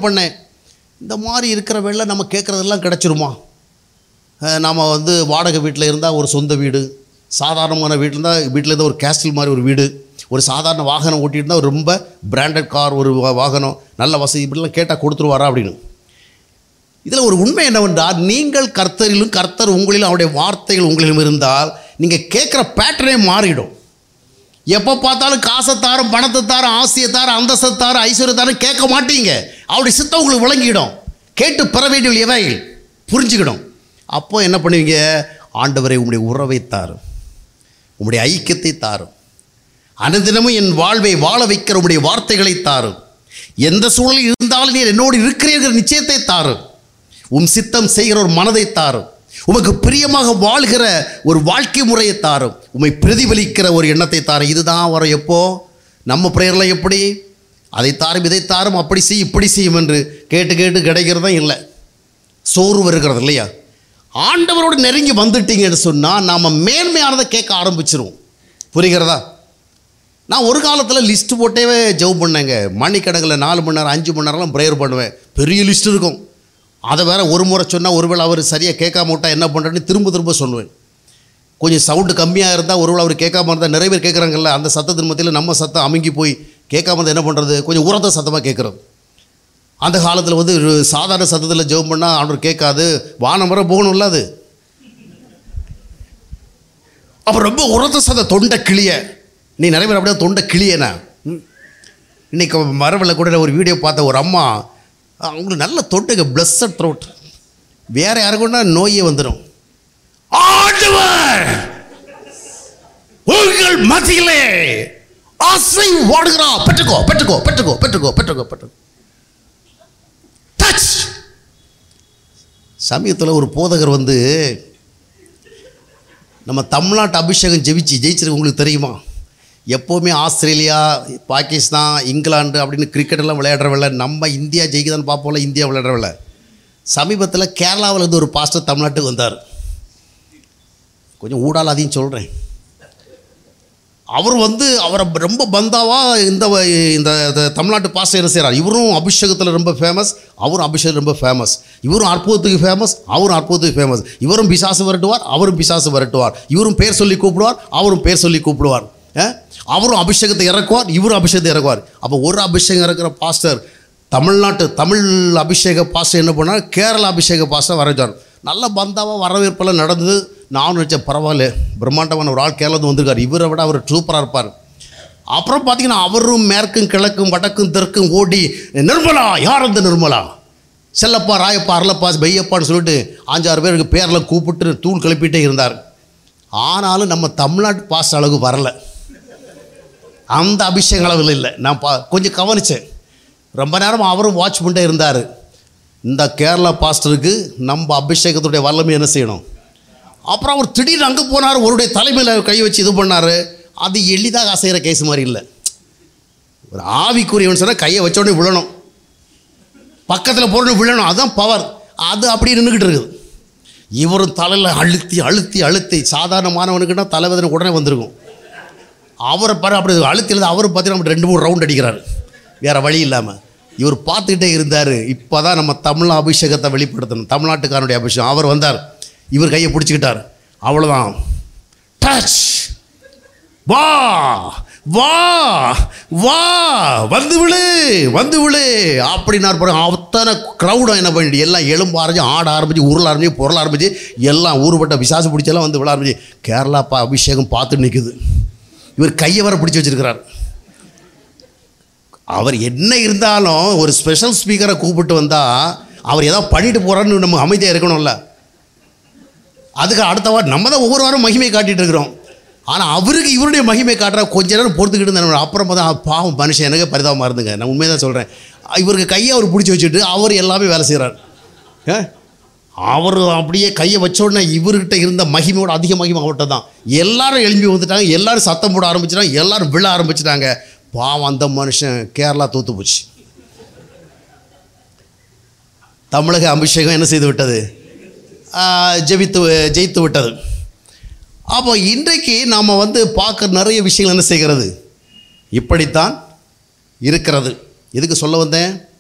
ஜெபம் பண்ணேன் இந்த மாதிரி இருக்கிற வேலை நம்ம கேட்குறதெல்லாம் கிடச்சிருமா நாம் வந்து வாடகை வீட்டில் இருந்தால் ஒரு சொந்த வீடு சாதாரணமான வீட்டில் இருந்தால் வீட்டில் இருந்தால் ஒரு கேஸ்டில் மாதிரி ஒரு வீடு ஒரு சாதாரண வாகனம் ஓட்டிட்டு இருந்தால் ரொம்ப பிராண்டட் கார் ஒரு வா- வாகனம் நல்ல வசதி இப்படிலாம் கேட்டால் கொடுத்துருவாரா அப்படின்னு இதில் ஒரு உண்மை என்னவென்றால் நீங்கள் கர்த்தரிலும் கர்த்தர் உங்களிலும் அவருடைய வார்த்தைகள் உங்களிலும் இருந்தால் நீங்கள் கேட்குற பேட்டர்னே மாறிடும் எப்போ பார்த்தாலும் காசை தாரும் பணத்தை தாரும் ஆசையை தாரும் அந்தஸ்தை தாரும் ஐஸ்வர்ய தாரும் கேட்க மாட்டீங்க அவருடைய சித்தம் உங்களுக்கு விளங்கிடும் கேட்டு பெற வேண்டிய எவை புரிஞ்சுக்கிடும் அப்போ என்ன பண்ணுவீங்க ஆண்டவரை உங்களுடைய உறவை தாரும் உங்களுடைய ஐக்கியத்தை தாரும் அனுதினமும் என் வாழ்வை வாழ வைக்கிற உங்களுடைய வார்த்தைகளை தாரும் எந்த சூழலில் இருந்தாலும் நீர் என்னோடு இருக்கிறீர்கள் நிச்சயத்தை தாரும் உம் சித்தம் செய்கிற ஒரு மனதை தாரும் உமக்கு பிரியமாக வாழ்கிற ஒரு வாழ்க்கை முறையை தாரும் உம்மை பிரதிபலிக்கிற ஒரு எண்ணத்தை தாரும் இதுதான் வரும் எப்போ நம்ம பிரேயரில் எப்படி அதை தாரும் இதை தாரும் அப்படி செய் இப்படி செய்யும் என்று கேட்டு கேட்டு கிடைக்கிறதும் இல்லை சோறு வருகிறது இல்லையா ஆண்டவரோடு நெருங்கி வந்துட்டீங்கன்னு சொன்னால் நாம் மேன்மையானதை கேட்க ஆரம்பிச்சிருவோம் புரிகிறதா நான் ஒரு காலத்தில் லிஸ்ட் போட்டே ஜெபம் பண்ணேங்க மணிக்கணக்கில் நாலு மணி நேரம் அஞ்சு மணி நேரம்லாம் ப்ரேயர் பண்ணுவேன் பெரிய லிஸ்ட் இருக்கும் அதை வேற ஒரு முறை சொன்னால் ஒருவேளை அவர் சரியாக கேட்காம விட்டா என்ன பண்ணுறேன்னு திரும்ப திரும்ப சொல்லுவேன் கொஞ்சம் சவுண்டு கம்மியாக இருந்தால் ஒருவேளை அவர் கேட்காம இருந்தால் நிறைய பேர் கேட்குறாங்கல்ல அந்த சத்தத்தின் மத்தியில் நம்ம சத்தம் அமுங்கி போய் கேட்காம இருந்தால் என்ன பண்ணுறது கொஞ்சம் உரத்த சத்தமாக கேட்குறது அந்த காலத்தில் வந்து ஒரு சாதாரண சத்தத்தில் ஜெபம் பண்ணால் அவர் கேட்காது வானம் வர போகணும்ல அது அப்போ ரொம்ப உரத்த சத தொண்டை கிளிய நீ நிறைய பேர் அப்படியே தொண்டை கிளியனா ம். இன்னைக்கு மரவில் கூட ஒரு வீடியோ பார்த்த ஒரு அம்மா அவங்களுக்கு நல்ல தொண்டைங்க பிளஸ்ஸட் த்ரோட் வேற யாருக்குன்னா நோயே வந்துடும் ஆண்டவர் உங்கள் மத்தியிலே ஆசை வாடுகிறா பெற்றுக்கோ பெற்றுக்கோ பெற்றுக்கோ பெற்றுக்கோ பெற்றுக்கோ பெற்றுக்கோ டச் சமயத்தில் ஒரு போதகர் வந்து நம்ம தமிழ்நாட்டு அபிஷேகம் ஜெயிச்சு ஜெயிச்சிருக்கு உங்களுக்கு தெரியுமா எப்போவுமே ஆஸ்திரேலியா பாகிஸ்தான் இங்கிலாந்து அப்படின்னு கிரிக்கெட் எல்லாம் விளையாடுறவில்ல நம்ம இந்தியா ஜெயிக்குதான்னு பார்ப்போம்ல இந்தியா விளையாடுறவில்ல சமீபத்தில் கேரளாவில் இருந்து ஒரு பாஸ்டர் தமிழ்நாட்டுக்கு வந்தார் கொஞ்சம் ஊடால அதையும் சொல்கிறேன் அவர் வந்து அவரை ரொம்ப பந்தாவா இந்த வ- இந்த இந்த தமிழ்நாட்டு பாஸ்டர் என்ன செய்கிறார் இவரும் அபிஷேகத்தில் ரொம்ப ஃபேமஸ் அவரும் அபிஷேகம் ரொம்ப ஃபேமஸ் இவரும் அற்புதத்துக்கு ஃபேமஸ் அவரும் அற்புதத்துக்கு ஃபேமஸ் இவரும் பிசாசு விரட்டுவார் அவரும் பிசாசு விரட்டுவார் இவரும் பேர் சொல்லி கூப்பிடுவார் அவரும் பேர் சொல்லி கூப்பிடுவார் அஹ்? அவரும் அபிஷேகத்தை இறக்குவார் இவரும் அபிஷேகத்தை இறக்குவார் அப்போ ஒரு அபிஷேகம் இறக்குற பாஸ்டர் தமிழ்நாட்டு தமிழ் அபிஷேக பாஸ்டர் என்ன பண்ணார் கேரளா அபிஷேக பாஸ்டர் வரவேற்றார் நல்ல பந்தாவாக வரவேற்பெல்லாம் நடந்தது நானும் நினச்சேன் பரவாயில்ல பிரம்மாண்டமான ஒரு ஆள் கேரளத்து வந்திருக்கார் இவரை விட அவர் சூப்பராக இருப்பார் அப்புறம் பார்த்தீங்கன்னா அவரும் மேற்கும் கிழக்கும் வடக்கும் தெற்கும் ஓடி நிர்மலா யார் அந்த நிர்மலா செல்லப்பா ராயப்பா அரளப்பா பையப்பான்னு சொல்லிட்டு அஞ்சாறு பேருக்கு பேரில் கூப்பிட்டு தூள் கிளப்பிட்டே இருந்தார் ஆனாலும் நம்ம தமிழ்நாட்டு பாஸ் அளவுக்கு வரல அந்த அபிஷேக அளவில் இல்லை நான் பா கொஞ்சம் கவனித்தேன் ரொம்ப நேரம் அவரும் வாட்ச் பண்ணிட்டே இருந்தார் இந்த கேரளா பாஸ்டருக்கு நம்ம அபிஷேகத்துடைய வல்லமை என்ன செய்யணும் அப்புறம் அவர் திடீர்னு அங்கே போனார் ஒருடைய தலைமையில் கை வச்சு இது பண்ணார் அது எளிதாக அசைகிற கேஸ் மாதிரி இல்லை ஒரு ஆவிக்குரியவன் சொன்னால் கையை வச்ச உடனே விழணும் பக்கத்தில் போடணும் விழணும் அதுதான் பவர் அது அப்படி நின்றுக்கிட்டு இருக்குது இவரும் தலையில் அழுத்தி அழுத்தி அழுத்தி சாதாரணமானவனுக்குன்னா தலைவேதனை உடனே வந்திருக்கும் அவரை பாரு அப்படி அழுத்தி எழுத அவர் பார்த்தீங்கன்னா அப்படி ரெண்டு மூணு ரவுண்ட் அடிக்கிறார் வேறு வழி இல்லாமல் இவர் பார்த்துக்கிட்டே இருந்தார் இப்போ தான் நம்ம தமிழ் அபிஷேகத்தை வெளிப்படுத்தணும் தமிழ்நாட்டுக்காரனுடைய அபிஷேகம் அவர் வந்தார் இவர் கையை பிடிச்சிக்கிட்டார் அவ்வளோதான் டச் வா வா வா வந்து விழு வந்து விழு அப்படின்னார் பாருங்க அத்தனை க்ரௌடும் என்ன பண்ணிட்டு எல்லாம் எலும்பு ஆரம்பிச்சு ஆட ஆரம்பிச்சு உருள ஆரம்பிச்சு பொருள் ஆரம்பிச்சு எல்லாம் ஊருப்பட்ட விசாசு பிடிச்செல்லாம் வந்து விழ ஆரம்பிச்சு கேரளா பா அபிஷேகம் பார்த்து நிற்குது இவர் கையை வர பிடிச்சி வச்சிருக்கிறார் அவர் என்ன இருந்தாலும் ஒரு ஸ்பெஷல் ஸ்பீக்கரை கூப்பிட்டு வந்தால் அவர் ஏதாவது பண்ணிட்டு போகிறான்னு நம்ம அமைதியாக இருக்கணும்ல அதுக்கு அடுத்த வாரம் நம்ம தான் ஒவ்வொரு வாரம் மகிமை காட்டிட்டு இருக்கிறோம் ஆனால் அவருக்கு இவருடைய மகிமை காட்டுற கொஞ்ச நேரம் பொறுத்துக்கிட்டு இருந்தார் அப்புறம் பார்த்தா "ஆ, பாவம் மனுஷன் எனக்கு பரிதாபமாக இருந்துங்க நான் உண்மையை தான் சொல்கிறேன் இவருக்கு கையை அவர் பிடிச்சி வச்சுட்டு அவர் எல்லாமே வேலை செய்கிறார் அவர் அப்படியே கையை வச்ச உடனே இவர்கிட்ட இருந்த மகிமையோட அதிக மகிமை அவர்கிட்ட தான் எல்லாரும் எழும்பி வந்துட்டாங்க எல்லாரும் சத்தம் போட ஆரம்பிச்சிட்டாங்க எல்லாரும் விழ ஆரம்பிச்சிட்டாங்க பாவம் அந்த மனுஷன் கேரளா தூத்து போச்சு தமிழக அபிஷேகம் என்ன செய்து விட்டது ஆஹ், ஜெபித்து ஜெயித்து விட்டது அப்போ இன்றைக்கு நாம் வந்து பார்க்க நிறைய விஷயங்கள் என்ன செய்கிறது இப்படித்தான் இருக்கிறது எதுக்கு சொல்ல வந்தேன்